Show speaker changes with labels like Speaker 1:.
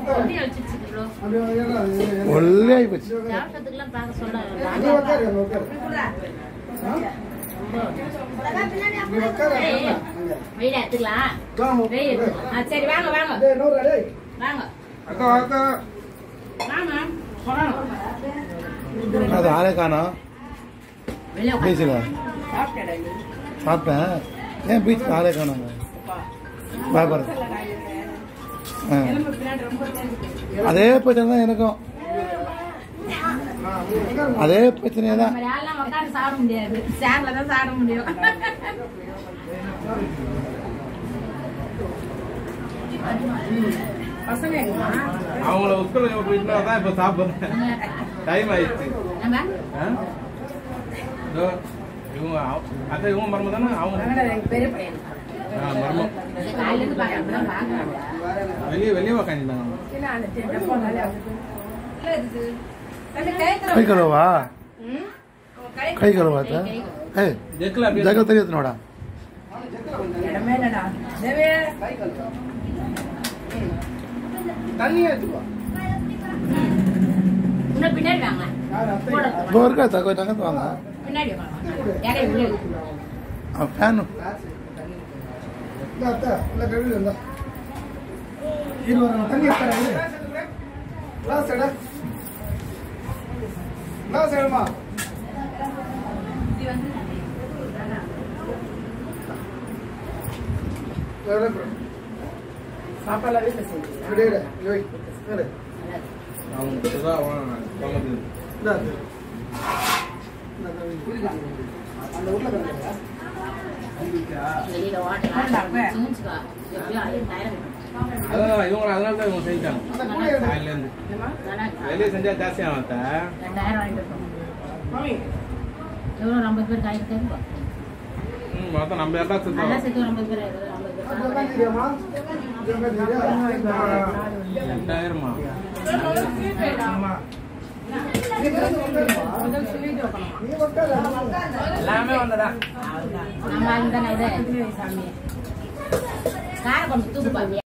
Speaker 1: எப்படி அழைச்சிருச்சு bro?
Speaker 2: ஒல்லியாகி போச்சு
Speaker 1: ஜாதகத்துக்குலாம் பார்க்க சொல்ல வெயில எடுத்துக்கலாம் வெயில் ஆ, சரி வாங்க வாங்க வாங்க
Speaker 2: அக்கா அக்கா
Speaker 1: வாங்க போலாம்.
Speaker 2: அது ஆளே காணோம்
Speaker 1: வெளிய உட்காரு.
Speaker 2: பீச்சில் சாப்பிட்டேன் ஏன் பீச் ஆளே காணோங்க வியாபாரம் ஆ அதே பிரச்சனை தான் எனக்கும் அதே பிரச்சனையே தான்
Speaker 1: நம்ம யாரெல்லாம் உட்கார்ந்து சாப்பிட முடியாது சேர்ல தான் சாப்பிட முடியும்
Speaker 3: அவங்கள உட்கார போயிட்டு தான் இப்ப சாப்பிடுறேன் டைம் ஆயிடுச்சு
Speaker 1: நம்ம
Speaker 3: ஆ? இதோ இவங்க அவ- அத்தை இவங்க மர்மம் தானே அவங்க
Speaker 1: பெரிய பையன்
Speaker 3: ஆ, மர்மம்
Speaker 1: காலையில இருந்து பார்க்கறேன் பார்க்கறேன்
Speaker 3: வெளியே வெளியே உக்காந்துட்டாங்க
Speaker 2: கை கழுவா கை கழுவா ஏய்
Speaker 3: ஜெக்கில் அப்படியே
Speaker 2: ஜகல் தெரியாது நோடா
Speaker 1: இன்னும் பின்னாடி வாங்க கூட
Speaker 2: இப்போ இருக்கா தகவல் தங்கத்து வாங்க
Speaker 1: பின்னாடி வாங்க யாரையும் பின்னாடி
Speaker 2: ஃபேனு
Speaker 3: அவங்க சுதா அவங்க
Speaker 1: வெளியில ஓட்டலாம் மூஞ்சுக்கா எப்படியோ ஆயிரம்
Speaker 3: அதான் இவங்க அதனால தான் இவங்க செஞ்சாங்க காலையிலேருந்து வெளியே செஞ்சா ஜாஸ்தி ஆகும்
Speaker 1: ரெண்டாயிரம் வாங்கிட்டு இருக்கோம் எவ்வளோ ஒரு ஐம்பது பேருக்கு ஆயிரத்தி ஐநூறுபா
Speaker 3: ம் மொத்தம் நம்ம எல்லாம்
Speaker 1: நல்லா
Speaker 3: சுத்தம்
Speaker 1: சேர்த்து ஒரு ஐம்பது பேர் ஒரு ஐம்பது பேர்
Speaker 3: ரெண்டாயிரமா எல்லாமே வந்ததா
Speaker 1: நம்ம அதுதானே இது காரை கொண்டு தூக்கு பாப்பியா